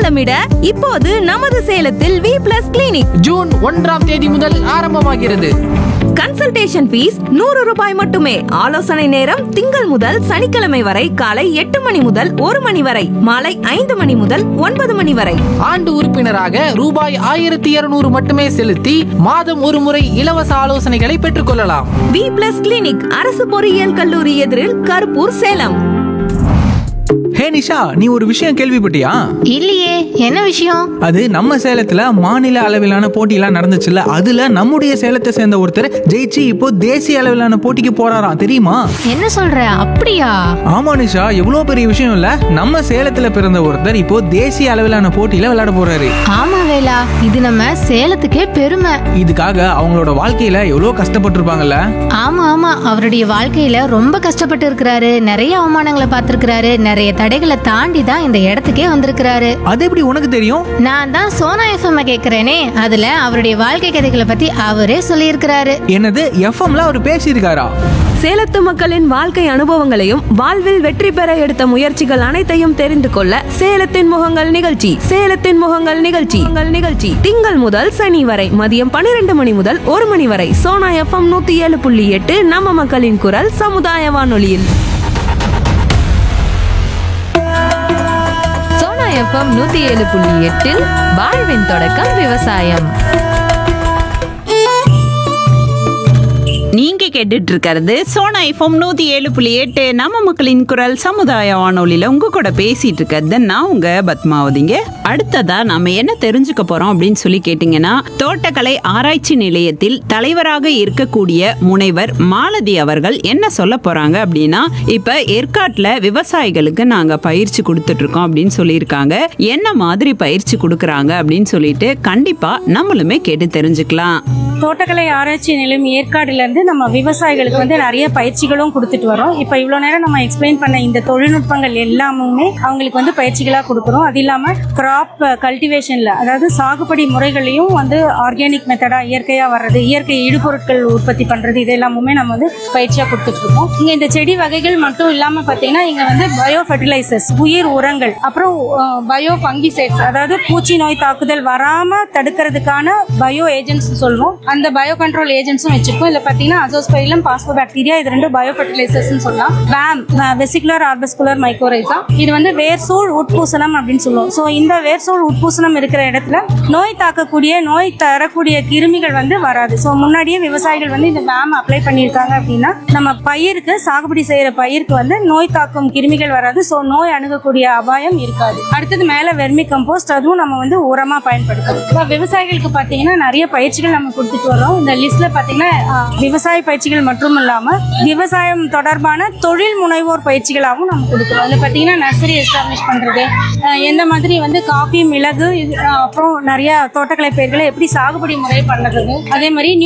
கோலமிட இப்போது நமது சேலத்தில் வி பிளஸ் கிளினிக் ஜூன் ஒன்றாம் தேதி முதல் ஆரம்பமாகிறது கன்சல்டேஷன் ஃபீஸ் நூறு ரூபாய் மட்டுமே ஆலோசனை நேரம் திங்கள் முதல் சனிக்கிழமை வரை காலை எட்டு மணி முதல் ஒரு மணி வரை மாலை ஐந்து மணி முதல் ஒன்பது மணி வரை ஆண்டு உறுப்பினராக ரூபாய் ஆயிரத்தி இருநூறு மட்டுமே செலுத்தி மாதம் ஒரு முறை இலவச ஆலோசனைகளை பெற்றுக்கொள்ளலாம் வி பிளஸ் கிளினிக் அரசு பொறியியல் கல்லூரி எதிரில் கருப்பூர் சேலம் ஹே நிஷா நீ ஒரு விஷயம் கேள்விப்பட்டியா இல்லையே என்ன விஷயம் அது நம்ம சேலத்துல மாநில அளவிலான போட்டியெல்லாம் நடந்துச்சுல்ல அதுல நம்முடைய சேலத்தை சேர்ந்த ஒருத்தர் ஜெயிச்சு இப்போ தேசிய அளவிலான போட்டிக்கு போறாராம் தெரியுமா என்ன சொல்ற அப்படியா ஆமா நிஷா எவ்வளோ பெரிய விஷயம் இல்ல நம்ம சேலத்துல பிறந்த ஒருத்தர் இப்போ தேசிய அளவிலான போட்டியில விளையாட போறாரு ஆமா வேலா இது நம்ம சேலத்துக்கே பெருமை இதுக்காக அவங்களோட வாழ்க்கையில எவ்வளோ கஷ்டப்பட்டிருப்பாங்கல்ல ஆமா ஆமா அவருடைய வாழ்க்கையில ரொம்ப கஷ்டப்பட்டு இருக்கிறாரு நிறைய அவமானங்களை பார்த்திருக்கிறாரு நிறைய தடைகளை தாண்டி தான் இந்த இடத்துக்கே வந்திருக்கிறாரு அது எப்படி உனக்கு தெரியும் நான் தான் சோனா எஃப்எம் கேக்குறேனே அதுல அவருடைய வாழ்க்கை கதைகளை பத்தி அவரே சொல்லியிருக்கிறாரு என்னது எஃப்எம்ல அவர் பேசியிருக்காரா சேலத்து மக்களின் வாழ்க்கை அனுபவங்களையும் வாழ்வில் வெற்றி பெற எடுத்த முயற்சிகள் அனைத்தையும் தெரிந்து கொள்ள சேலத்தின் முகங்கள் நிகழ்ச்சி சேலத்தின் முகங்கள் நிகழ்ச்சி உங்கள் நிகழ்ச்சி திங்கள் முதல் சனி வரை மதியம் பன்னிரண்டு மணி முதல் ஒரு மணி வரை சோனா எஃப்எம் நூத்தி ஏழு புள்ளி எட்டு நம்ம மக்களின் குரல் சமுதாய வானொலியில் சோனா எஃப்எம் நூத்தி ஏழு புள்ளி எட்டில் வாழ்வின் தொடக்கம் விவசாயம் நீங்க கேட்டுட்டு இருக்கிறது சோனா எஃப்எம் நூத்தி ஏழு புள்ளி எட்டு நம்ம மக்களின் குரல் சமுதாய வானொலியில உங்க கூட பேசிட்டு இருக்கிறது நான் உங்க பத்மாவதிங்க அடுத்ததா நாம என்ன தெரிஞ்சுக்க போறோம் அப்படின்னு சொல்லி கேட்டீங்கன்னா தோட்டக்கலை ஆராய்ச்சி நிலையத்தில் தலைவராக இருக்கக்கூடிய முனைவர் மாலதி அவர்கள் என்ன சொல்ல போறாங்க அப்படின்னா இப்ப ஏற்காட்டுல விவசாயிகளுக்கு நாங்க பயிற்சி கொடுத்துட்டு இருக்கோம் அப்படின்னு சொல்லியிருக்காங்க என்ன மாதிரி பயிற்சி கொடுக்கறாங்க அப்படின்னு சொல்லிட்டு கண்டிப்பா நம்மளுமே கேட்டு தெரிஞ்சுக்கலாம் தோட்டக்கலை ஆராய்ச்சி நிலையம் ஏற்காடுல இருந்து நம்ம விவசாயிகளுக்கு வந்து நிறைய பயிற்சிகளும் கொடுத்துட்டு வரோம் இப்போ இவ்வளோ நேரம் நம்ம எக்ஸ்பிளைன் பண்ண இந்த தொழில்நுட்பங்கள் எல்லாமுமே அவங்களுக்கு வந்து பயிற்சிகளாக கொடுக்குறோம் அது இல்லாமல் கிராப் கல்டிவேஷனில் அதாவது சாகுபடி முறைகளையும் வந்து ஆர்கானிக் மெத்தடாக இயற்கையாக வர்றது இயற்கை இடுபொருட்கள் உற்பத்தி பண்ணுறது இது எல்லாமுமே நம்ம வந்து பயிற்சியாக கொடுத்துட்டு இருக்கோம் இங்கே இந்த செடி வகைகள் மட்டும் இல்லாமல் பார்த்தீங்கன்னா இங்கே வந்து பயோ ஃபர்டிலைசர்ஸ் உயிர் உரங்கள் அப்புறம் பயோ ஃபங்கிசைட்ஸ் அதாவது பூச்சி நோய் தாக்குதல் வராமல் தடுக்கிறதுக்கான பயோ ஏஜென்ட்ஸ் சொல்லுவோம் அந்த பயோ கண்ட்ரோல் ஏஜென்ட்ஸும் வச்சிருக்கோம் இதில் பார்த்தீங்கன்னா அசோஸ்பைலம் பாஸ்போபாக்டீரியா இது ரெண்டு பயோ ஃபர்டிலைசர்ஸ்னு சொல்லலாம் வேம் வெசிகுலர் ஆர்பஸ்குலர் மைக்ரோரைசா இது வந்து வேர்சூழ் உட்பூசணம் அப்படின்னு சொல்லுவோம் ஸோ இந்த வேர்சூழ் உட்பூசணம் இருக்கிற இடத்துல நோய் தாக்கக்கூடிய நோய் தரக்கூடிய கிருமிகள் வந்து வராது ஸோ முன்னாடியே விவசாயிகள் வந்து இந்த வேம் அப்ளை பண்ணியிருக்காங்க அப்படின்னா நம்ம பயிருக்கு சாகுபடி செய்யற பயிருக்கு வந்து நோய் தாக்கும் கிருமிகள் வராது ஸோ நோய் அணுகக்கூடிய அபாயம் இருக்காது அடுத்தது மேலே வெர்மி கம்போஸ்ட் அதுவும் நம்ம வந்து உரமா பயன்படுத்தணும் இப்போ விவசாயிகளுக்கு பார்த்தீங்கன்னா நிறைய பயிற்சிகள் நம்ம கொடுத்துட்டு வரோம் இந்த லிஸ்ட்ல பார்த்தீங்கன்னா ஆஹ், விவசாய பயிற்சிகள் மட்டும் இல்லாம விவசாயம் தொடர்பான தொழில் முனைவோர் பயிற்சிகளாகவும் நம்ம கொடுக்குறோம் அதில் பார்த்தீங்கன்னா நர்சரி எஸ்டாப்ளிஷ் பண்றது ஆஹ், எந்த மாதிரி வந்து காஃபி மிளகு இது, ஆஹ், அப்புறம் நிறைய தோட்டக்கலை பயிர்களை எப்படி சாகுபடி முறை பண்ணுறது அதே மாதிரி நியூ